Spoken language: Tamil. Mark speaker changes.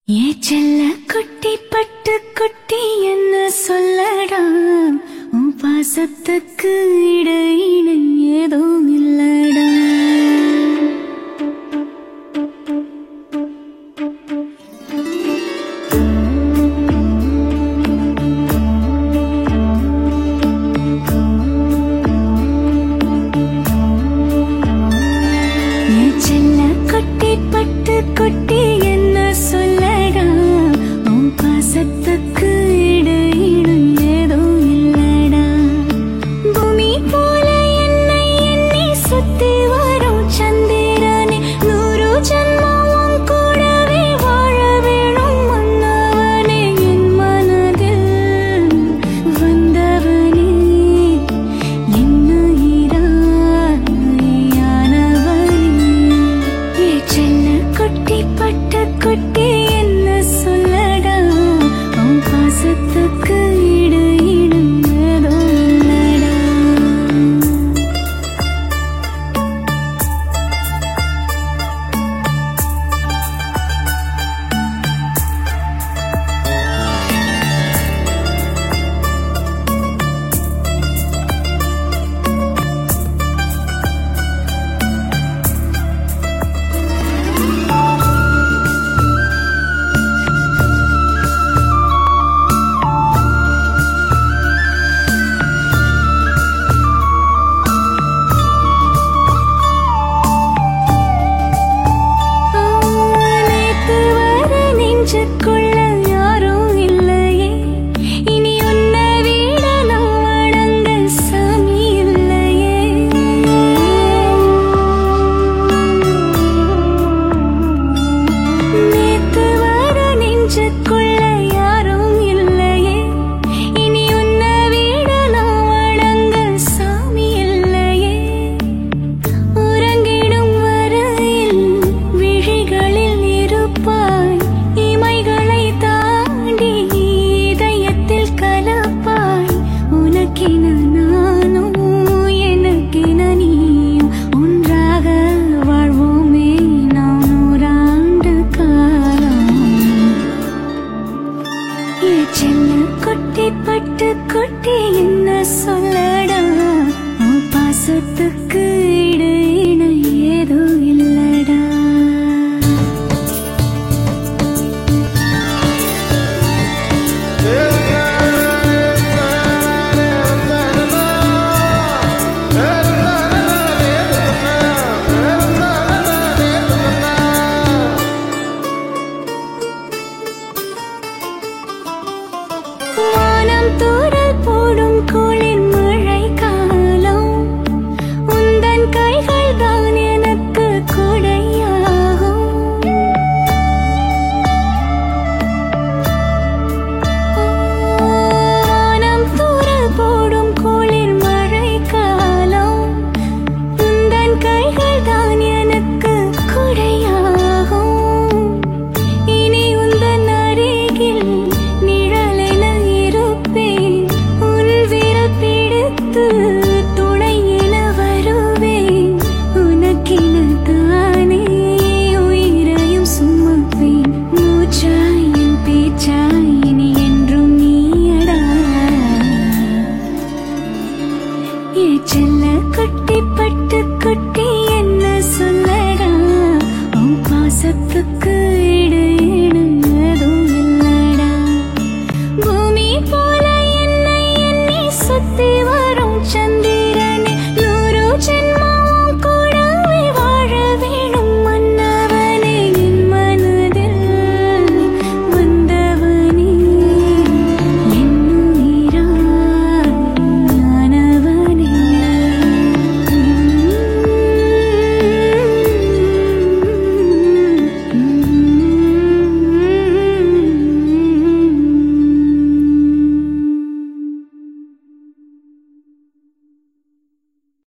Speaker 1: ஏ செல்ல குட்டி பட்டு குட்டி என்ன சொல்லடா உன் பாசத்துக்கு இடையில ஏதோ இல்லடா ஏ செல்ல குட்டி பட்டு குட்டி என்ன சொல்லடா உன் பாசத்துக்கு இடையில ஏதோ இல்லடா பூமி போல என்னை எண்ணி சுத்தி வரும் சந்திரனே நூறு ஜன்மம் உன் கூடவே வாழ வேணும் மன்னவனே என் மனதில் வந்தவனே என்ன ஏ செல்ல குட்டி பட்ட குட்டி என்ன சொல்லடா உன் பாசத்துக்கு இடையில ஏதோ இல்லடா நேத்து வர நெஞ்சுக்குள்ள யாரும் இல்லையே இனி உன்னை விட நான் வணங்க சாமி இல்லையே நேத்து வர நெஞ்சுக்குள்ள யாரும் இல்லையே இனி உன்னை விட நான் வணங்க சாமி இல்லையே உறங்கிடும் வரையில் விழிகளில் இருப்பாய் இமைகளை தாண்டி இதயத்தில் கலப்பாய் உனக்கென நானும் எனக்கென நீயும் ஒன்றாக வாழ்வோமே நாம் நூறாண்டு காலம் ஏ செல்ல குட்டி பட்டு குட்டி என்ன சொல்லடா உன் பாசத்துக்கு